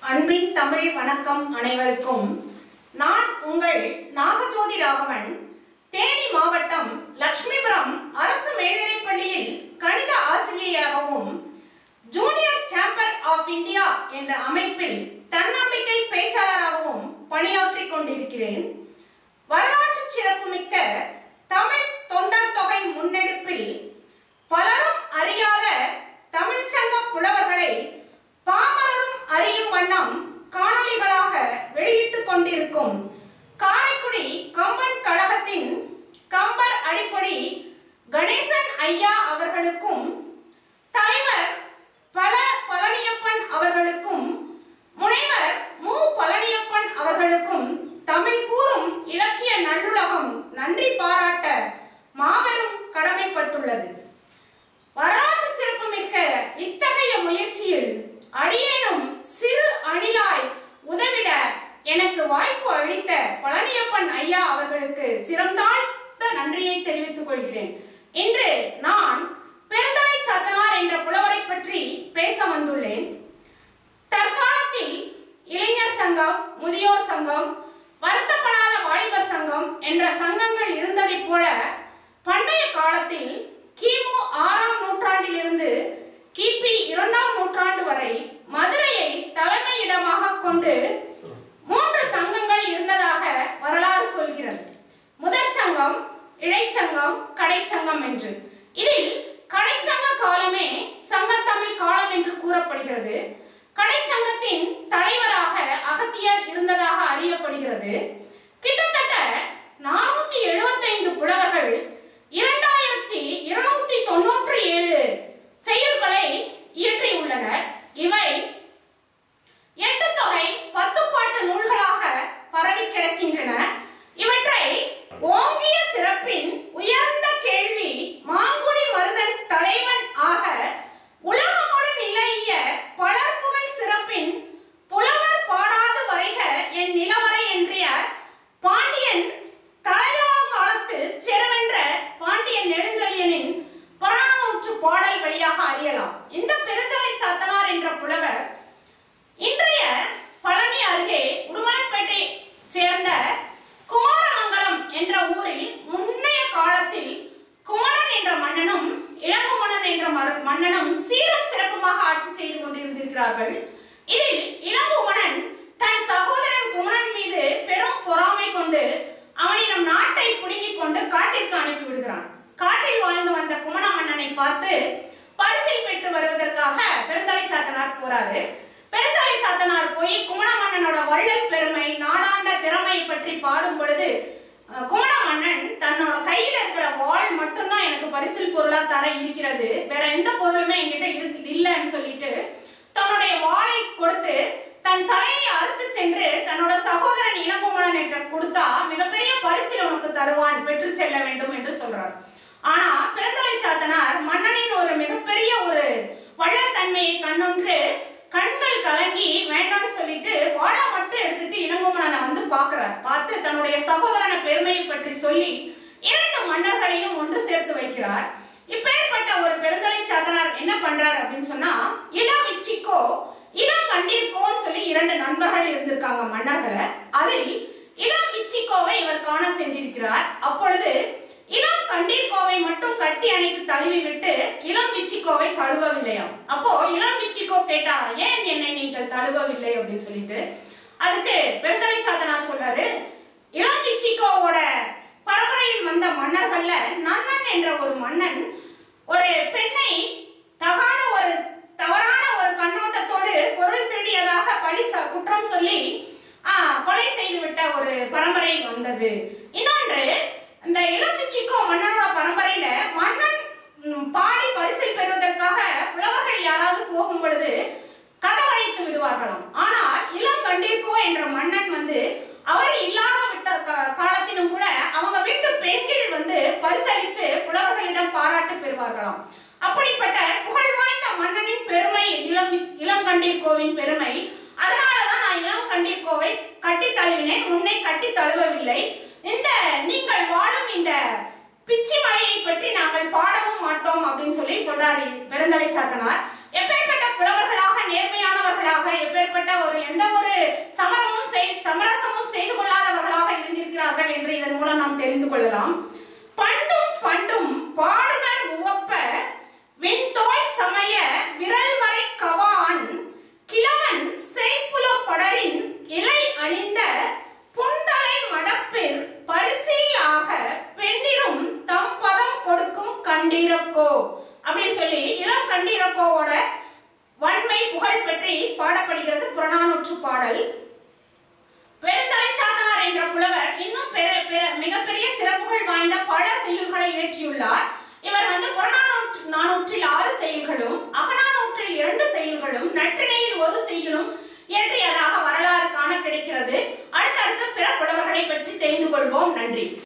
அன்பின் தமிழ் வணக்கம் அனைவருக்கும் நான் உங்கள் நாகஜோதி ராகவன் தேனி மாவட்டம் லக்ஷ்மிபுரம் அரசு மேல்நிலைப்பள்ளியில் கணித ஆசிரியையாகவும் ஜூனியர் சாம்பர் ஆஃப் இந்தியா என்ற அமைப்பில் தன்னம்பிக்கை பேச்சாளராகவும் பணியாற்றிக் கொண்டிருக்கிறேன் வரலாற்று சிறப்புமிக்க தமிழ் தொண்டர் தொகை முன்னெடுப்பில் பலரும் அறியாத தமிழ்ச்சங்க புலவர்களை பாமரரும் அறியும் வண்ணம் காணொளிகளாக வெளியிட்டுக் கொண்டிருக்கும் காரைக்குடி கம்பன் கழகத்தின் கம்பர் அடிப்பொடி கணேசன் ஐயா அவர்களுக்கும் தலைவர் பல பழனியப்பன் அவர்களுக்கும் முனைவர் மு பழனியப்பன் அவர்களுக்கும் தமிழ் கூறும் இலக்கிய நல்லுலகம் நன்றி பாராட்ட மாபெரும் கடமைப்பட்டுள்ளது வரலாற்று சிறப்புமிக்க இத்தகைய முயற்சியில் அடியேனும் சிறு அணிலாய் உதவிட எனக்கு வாய்ப்பு அளித்த பழனியப்பன் ஐயா அவர்களுக்கு சிறந்தாழ்ந்த நன்றியை தெரிவித்துக் கொள்கிறேன் இன்று நான் பெருந்தலை சாத்தனார் என்ற புலவரை பற்றி பேச வந்துள்ளேன் தற்காலத்தில் இளைஞர் சங்கம் முதியோர் சங்கம் வருத்தப்படாத வாலிபர் சங்கம் என்ற சங்கங்கள் இருந்ததைப் போல பண்டைய காலத்தில் கிமு ஆறாம் நூற்றாண்டிலிருந்து கிபி இரண்டாம் நூற்றாண்டு வரை மதுரையை தலைமையிடமாக கொண்டு மூன்று சங்கங்கள் இருந்ததாக வரலாறு சொல்கிறது முதற் சங்கம் இடைச்சங்கம் கடைச்சங்கம் என்று இதில் கடைச்சங்க காலமே சங்கத்தமிழ் காலம் என்று கூறப்படுகிறது கடைச்சங்கத்தின் தலைவராக அகத்தியர் இருந்ததாக அறியப்படுகிறது கிட்டத்தட்ட நானூத்தி எழுபத்தைந்து புலவர்கள் இரண்டாயிரத்தி இருநூத்தி தொண்ணூற்றி ஏழு செயல்களை இயற்றியுள்ளனர் இவை எட்டு தொகை பத்து பாட்டு நூல்களாக பரவி கிடக்கின்றன இவற்றை ஓங்கிய சிறப்பின் உயர்ந்த கேள்வி மாங்குடி மருதன் தலைவன் ஆக உலகமோடு நிலைய பலர் புகழ் சிறப்பின் புலவர் பாடாது வருக என் நிலவரை என்றிய பாண்டியன் தலையாங்காலத்து செருவென்ற பாண்டியன் நெடுஞ்செழியனின் புறநானூற்று பாடல் வழியாக அறியலாம் இந்த பெருஞ்சலை சாத்தனார் என்ற புலவர் இன்றைய பழனி அருகே உடுமலைப்பேட்டை சேர்ந்த குமாரமங்கலம் என்ற ஊரில் முன்னைய காலத்தில் குமணன் என்ற மன்னனும் இளங்குமணன் என்ற மர- மன்னனும் சீரும் சிறப்புமாக ஆட்சி செய்து கொண்டிருந்திருக்கிறார்கள் இதில் இளங்குமணன் தன் சகோதரன் குமணன் மீது பெரும் பொறாமை கொண்டு அவனிடம் நாட்டை பிடுங்கிக் கொண்டு காட்டிற்கு அனுப்பி விடுகிறான் காட்டில் வாழ்ந்து வந்த குமண மன்னனை பார்த்து பரிசில் பெற்று வருவதற்காக பெருந்தலை சாத்தனார் போறாரு பெருந்தலை சாத்தனார் போய் குமண மன்னனோட வள்ளல் பெருமை நாடாண்ட திறமையை பற்றி பாடும் பொழுது அஹ், குமண மன்னன் தன்னோட கையில இருக்கிற வாள் மட்டும்தான் எனக்கு பரிசில் பொருளா தர இருக்கிறது வேற எந்த பொருளுமே என்கிட்ட இருக்கு இல்லைன்னு சொல்லிட்டு தன்னுடைய வாளை கொடுத்து தன் தலையை அறுத்து சென்று தன்னோட சகோதரன் இளங்குமணன் என்ற கொடுத்தா மிகப்பெரிய பரிசில் உனக்கு தருவான் பெற்று செல்ல வேண்டும் என்று சொல்றார் ஆனா பிறந்தலை சாத்தனார் மன்னனின் ஒரு மிகப்பெரிய ஒரு வள்ளல் தன்மையை கண்ணுன்று கண்கள் கலங்கி வேண்டாம்னு சொல்லிட்டு வாழை மட்டும் எடுத்துட்டு இளங்குமணனை வந்து பார்க்கிறார் பார்த்து தன்னுடைய சகோதரன பெருமையை பற்றி சொல்லி இரண்டு மன்னர்களையும் ஒன்று சேர்த்து வைக்கிறார் இப்பேற்பட்ட ஒரு பெருந்தலை சாத்தனார் என்ன பண்றார் அப்படின்னு சொன்னா இளம் இச்சிக்கோ இளம் கண்டீர்கோன்னு சொல்லி இரண்டு நண்பர்கள் இருந்திருக்காங்க மன்னர்களை அதில் இளம் இச்சிக்கோவை இவர் காண சென்றிருக்கிறார் அப்பொழுது இளம் கண்டீர்கோவை மட்டும் கட்டி அணைத்து தழுவி விட்டு இளம் விச்சிக்கோவை தழுவவில்லையாம் அப்போ இளம் விச்சிக்கோ கேட்டாரா ஏன் என்னை நீங்கள் தழுவவில்லை அப்படின்னு சொல்லிட்டு அதுக்கு பெருந்தலை சாத்தனார் சொல்றாரு இளம் விச்சிக்கோவோட பரம்பரையில் வந்த மன்னர்கள்ல நன்னன் என்ற ஒரு மன்னன் ஒரு பெண்ணை தகாத ஒரு தவறான ஒரு கண்ணோட்டத்தோடு பொருள் திருடியதாக பழி ச- குற்றம் சொல்லி ஆ, கொலை செய்து விட்ட ஒரு பரம்பரை வந்தது இன்னொன்று இந்த இளம்பிச்சிக்கோ மன்னனோட பரம்பரையில மன்னன் ம், பாடி பரிசில் பெறுவதற்காக புலவர்கள் யாராவது போகும் பொழுது கதவடைத்து விடுவார்களாம் ஆனால் இளம் கண்டீர்கோ என்ற மன்னன் வந்து அவர் இல்லாத விட்ட கா- காலத்திலும் கூட அவங்க வீட்டு பெண்கள் வந்து பரிசளித்து புலவர்களிடம் பாராட்டு பெறுவார்களாம் அப்படிப்பட்ட புகழ் வாய்ந்த மன்னனின் பெருமை இளம் இளம் கண்டீர்கோவின் பெருமை அதனாலதான் நான் இளம் கண்டீர்கோவை கட்டி தழுவினேன் உன்னை கட்டி தழுவவில்லை இந்த நீங்கள் வாழும் இந்த பிச்சி மலையை பற்றி நாங்கள் பாடவும் மாட்டோம் அப்படின்னு சொல்லி சொல்றாரு பெருந்தலை சாத்தனார் எப்பேற்பட்ட புலவர்களாக நேர்மையானவர்களாக எப்பேற்பட்ட ஒரு எந்த ஒரு சமரமும் செய் சமரசமும் செய்து கொள்ளாதவர்களாக இருந்திருக்கிறார்கள் என்று இதன் மூலம் நாம் தெரிந்து கொள்ளலாம் பண்டும் பண்டும் பாடுனர் உவப்ப விண்தோய் சமய விரல் வரை கவான் கிழவன் செய்புலம் படரின் இலை அணிந்த புந்தலை மடப்பில் பரிசில் ஆக பெண்டிரும் தம் பதம் கொடுக்கும் கண்டீரக்கோ அப்படின்னு சொல்லி இளம் கண்டீரக்கோவோட வன்மை புகழ் பற்றி பாடப்படுகிறது புறநானூற்று பாடல் பெருந்தலை சாத்தனார் என்ற புலவர் இன்னும் பெரு- பெரு- மிகப்பெரிய சிறப்புகள் வாய்ந்த பல செய்யுள்களை இயற்றியுள்ளார்